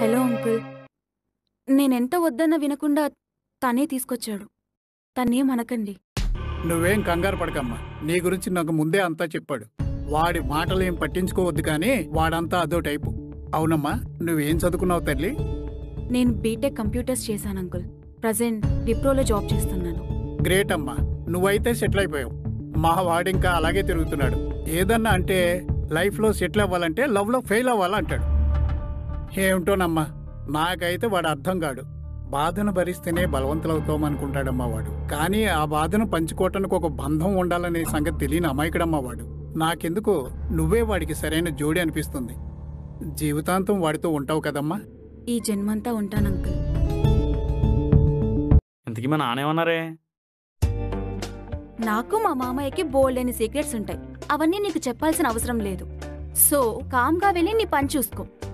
hello uncle నేనెంత వద్దన్నా వినకుండా తనే తీసుకొచ్చాడు తనేం అనకండి నువ్వేం కంగారు పడకమ్మా నీ గురించి నాకు ముందే అంతా చెప్పాడు వాడి మాటలు ఏం పట్టించుకోవద్దు కానీ వాడంతా అదో టైపు అవునమ్మా నువ్వేం చదువుకున్నావు తల్లి నేను బీటెక్ కంప్యూటర్స్ చేశాను అంకుల్ ప్రజెంట్ విప్రోలో జాబ్ చేస్తున్నాను గ్రేట్ అమ్మా నువ్వైతే సెటిల్ అయిపోయావు మా వాడింకా అలాగే తిరుగుతున్నాడు ఏదన్నా అంటే లైఫ్లో సెటిల్ అవ్వాలంటే లవ్లో ఫెయిల్ అవ్వాలంటాడు ఏమిటోనమ్మా నాకైతే వాడు అర్థం కాడు బాధను భరిస్తేనే బలవంతులవుతామనుకుంటాడమ్మా వాడు కానీ ఆ బాధను పంచుకోవటానికి ఒక బంధం ఉండాలనే సంగతి తెలియని అమాయకుడమ్మా వాడు నాకెందుకు నువ్వే వాడికి సరైన జోడి అనిపిస్తుంది జీవితాంతం వాడితో ఉంటావు కదమ్మా ఈ జన్మంతా ఉంటాను అంకుల్ ఇంతకీ మా నానేమన్నారే నాకు మా మామయ్యకి బోల్డ్ అని సీక్రెట్స్ ఉంటాయి అవన్నీ నీకు చెప్పాల్సిన అవసరం లేదు సో కామ్గా వెళ్ళి నీ పని చూసుకో